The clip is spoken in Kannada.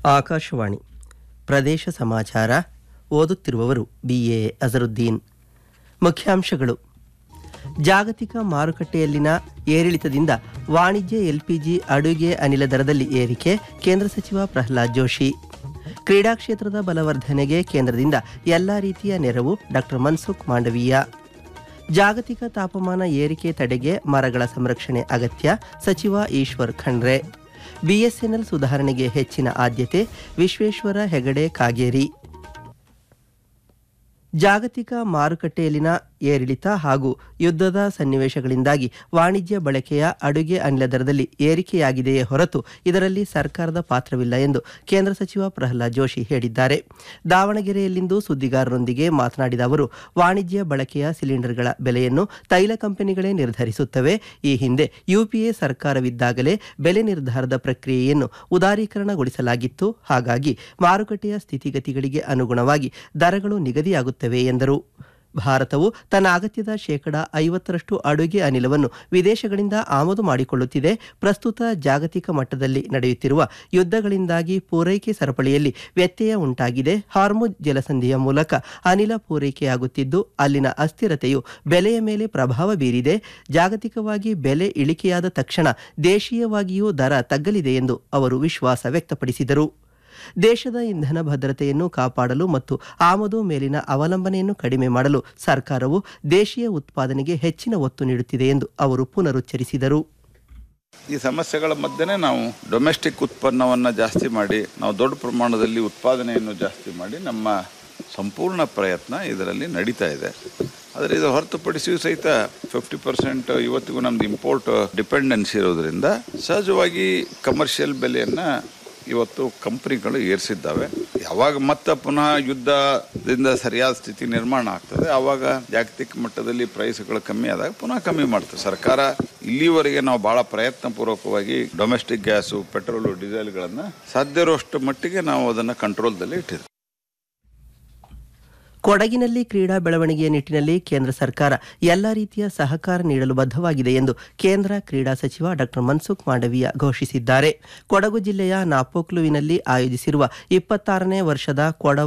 ಆಕಾಶವಾಣಿ ಪ್ರದೇಶ ಸಮಾಚಾರ ಓದುತ್ತಿರುವವರು ಬಿ ಎ ಅಜರುದ್ದೀನ್ ಮುಖ್ಯಾಂಶಗಳು ಜಾಗತಿಕ ಮಾರುಕಟ್ಟೆಯಲ್ಲಿನ ಏರಿಳಿತದಿಂದ ವಾಣಿಜ್ಯ ಎಲ್ಪಿಜಿ ಅಡುಗೆ ಅನಿಲ ದರದಲ್ಲಿ ಏರಿಕೆ ಕೇಂದ್ರ ಸಚಿವ ಪ್ರಹ್ಲಾದ್ ಜೋಶಿ ಕ್ರೀಡಾ ಕ್ಷೇತ್ರದ ಬಲವರ್ಧನೆಗೆ ಕೇಂದ್ರದಿಂದ ಎಲ್ಲಾ ರೀತಿಯ ನೆರವು ಡಾಕ್ಟರ್ ಮನ್ಸುಖ್ ಮಾಂಡವೀಯ ಜಾಗತಿಕ ತಾಪಮಾನ ಏರಿಕೆ ತಡೆಗೆ ಮರಗಳ ಸಂರಕ್ಷಣೆ ಅಗತ್ಯ ಸಚಿವ ಈಶ್ವರ್ ಖಂಡ್ರೆ ಬಿಎಸ್ಎನ್ಎಲ್ ಸುಧಾರಣೆಗೆ ಹೆಚ್ಚಿನ ಆದ್ಯತೆ ವಿಶ್ವೇಶ್ವರ ಹೆಗಡೆ ಕಾಗೇರಿ ಜಾಗತಿಕ ಮಾರುಕಟ್ಟೆಯಲ್ಲಿನ ಏರಿಳಿತ ಹಾಗೂ ಯುದ್ಧದ ಸನ್ನಿವೇಶಗಳಿಂದಾಗಿ ವಾಣಿಜ್ಯ ಬಳಕೆಯ ಅಡುಗೆ ಅನಿಲ ದರದಲ್ಲಿ ಏರಿಕೆಯಾಗಿದೆಯೇ ಹೊರತು ಇದರಲ್ಲಿ ಸರ್ಕಾರದ ಪಾತ್ರವಿಲ್ಲ ಎಂದು ಕೇಂದ್ರ ಸಚಿವ ಪ್ರಹ್ಲಾದ್ ಜೋಶಿ ಹೇಳಿದ್ದಾರೆ ದಾವಣಗೆರೆಯಲ್ಲಿಂದು ಸುದ್ದಿಗಾರರೊಂದಿಗೆ ಮಾತನಾಡಿದ ಅವರು ವಾಣಿಜ್ಯ ಬಳಕೆಯ ಸಿಲಿಂಡರ್ಗಳ ಬೆಲೆಯನ್ನು ತೈಲ ಕಂಪನಿಗಳೇ ನಿರ್ಧರಿಸುತ್ತವೆ ಈ ಹಿಂದೆ ಯುಪಿಎ ಸರ್ಕಾರವಿದ್ದಾಗಲೇ ಬೆಲೆ ನಿರ್ಧಾರದ ಪ್ರಕ್ರಿಯೆಯನ್ನು ಉದಾರೀಕರಣಗೊಳಿಸಲಾಗಿತ್ತು ಹಾಗಾಗಿ ಮಾರುಕಟ್ಟೆಯ ಸ್ಥಿತಿಗತಿಗಳಿಗೆ ಅನುಗುಣವಾಗಿ ದರಗಳು ನಿಗದಿಯಾಗುತ್ತವೆ ಎಂದರು ಭಾರತವು ತನ್ನ ಅಗತ್ಯದ ಶೇಕಡ ಐವತ್ತರಷ್ಟು ಅಡುಗೆ ಅನಿಲವನ್ನು ವಿದೇಶಗಳಿಂದ ಆಮದು ಮಾಡಿಕೊಳ್ಳುತ್ತಿದೆ ಪ್ರಸ್ತುತ ಜಾಗತಿಕ ಮಟ್ಟದಲ್ಲಿ ನಡೆಯುತ್ತಿರುವ ಯುದ್ಧಗಳಿಂದಾಗಿ ಪೂರೈಕೆ ಸರಪಳಿಯಲ್ಲಿ ವ್ಯತ್ಯಯ ಉಂಟಾಗಿದೆ ಹಾರ್ಮುಜ್ ಜಲಸಂಧಿಯ ಮೂಲಕ ಅನಿಲ ಪೂರೈಕೆಯಾಗುತ್ತಿದ್ದು ಅಲ್ಲಿನ ಅಸ್ಥಿರತೆಯು ಬೆಲೆಯ ಮೇಲೆ ಪ್ರಭಾವ ಬೀರಿದೆ ಜಾಗತಿಕವಾಗಿ ಬೆಲೆ ಇಳಿಕೆಯಾದ ತಕ್ಷಣ ದೇಶೀಯವಾಗಿಯೂ ದರ ತಗ್ಗಲಿದೆ ಎಂದು ಅವರು ವಿಶ್ವಾಸ ವ್ಯಕ್ತಪಡಿಸಿದರು ದೇಶದ ಇಂಧನ ಭದ್ರತೆಯನ್ನು ಕಾಪಾಡಲು ಮತ್ತು ಆಮದು ಮೇಲಿನ ಅವಲಂಬನೆಯನ್ನು ಕಡಿಮೆ ಮಾಡಲು ಸರ್ಕಾರವು ದೇಶೀಯ ಉತ್ಪಾದನೆಗೆ ಹೆಚ್ಚಿನ ಒತ್ತು ನೀಡುತ್ತಿದೆ ಎಂದು ಅವರು ಪುನರುಚ್ಚರಿಸಿದರು ಈ ಸಮಸ್ಯೆಗಳ ಮಧ್ಯೆನೇ ನಾವು ಡೊಮೆಸ್ಟಿಕ್ ಉತ್ಪನ್ನವನ್ನು ಜಾಸ್ತಿ ಮಾಡಿ ನಾವು ದೊಡ್ಡ ಪ್ರಮಾಣದಲ್ಲಿ ಉತ್ಪಾದನೆಯನ್ನು ಜಾಸ್ತಿ ಮಾಡಿ ನಮ್ಮ ಸಂಪೂರ್ಣ ಪ್ರಯತ್ನ ಇದರಲ್ಲಿ ನಡೀತಾ ಇದೆ ಆದರೆ ಇದು ಹೊರತುಪಡಿಸಿಯೂ ಸಹಿತ ಫಿಫ್ಟಿ ಪರ್ಸೆಂಟ್ ಇವತ್ತಿಗೂ ನಮ್ದು ಇಂಪೋರ್ಟ್ ಡಿಪೆಂಡೆನ್ಸಿ ಇರೋದ್ರಿಂದ ಸಹಜವಾಗಿ ಕಮರ್ಷಿಯಲ್ ಬೆಲೆಯನ್ನು ಇವತ್ತು ಕಂಪ್ನಿಗಳು ಏರಿಸಿದ್ದಾವೆ ಯಾವಾಗ ಮತ್ತೆ ಪುನಃ ಯುದ್ಧದಿಂದ ಸರಿಯಾದ ಸ್ಥಿತಿ ನಿರ್ಮಾಣ ಆಗ್ತದೆ ಆವಾಗ ಜಾಗತಿಕ ಮಟ್ಟದಲ್ಲಿ ಪ್ರೈಸ್ಗಳು ಕಮ್ಮಿ ಆದಾಗ ಪುನಃ ಕಮ್ಮಿ ಮಾಡ್ತದೆ ಸರ್ಕಾರ ಇಲ್ಲಿವರೆಗೆ ನಾವು ಬಹಳ ಪ್ರಯತ್ನ ಪೂರ್ವಕವಾಗಿ ಡೊಮೆಸ್ಟಿಕ್ ಗ್ಯಾಸು ಪೆಟ್ರೋಲು ಡೀಸೆಲ್ಗಳನ್ನು ಸಾಧ್ಯ ಇರುವಷ್ಟು ಮಟ್ಟಿಗೆ ನಾವು ಅದನ್ನು ಕಂಟ್ರೋಲ್ದಲ್ಲಿ ಇಟ್ಟಿದ್ದೀವಿ ಕೊಡಗಿನಲ್ಲಿ ಕ್ರೀಡಾ ಬೆಳವಣಿಗೆಯ ನಿಟ್ಟಿನಲ್ಲಿ ಕೇಂದ್ರ ಸರ್ಕಾರ ಎಲ್ಲ ರೀತಿಯ ಸಹಕಾರ ನೀಡಲು ಬದ್ಧವಾಗಿದೆ ಎಂದು ಕೇಂದ್ರ ಕ್ರೀಡಾ ಸಚಿವ ಡಾಕ್ಟರ್ ಮನ್ಸುಖ್ ಮಾಂಡವೀಯ ಘೋಷಿಸಿದ್ದಾರೆ ಕೊಡಗು ಜಿಲ್ಲೆಯ ನಾಪೋಕ್ಲುವಿನಲ್ಲಿ ಆಯೋಜಿಸಿರುವ ಇಪ್ಪತ್ತಾರನೇ ವರ್ಷದ ಕೊಡ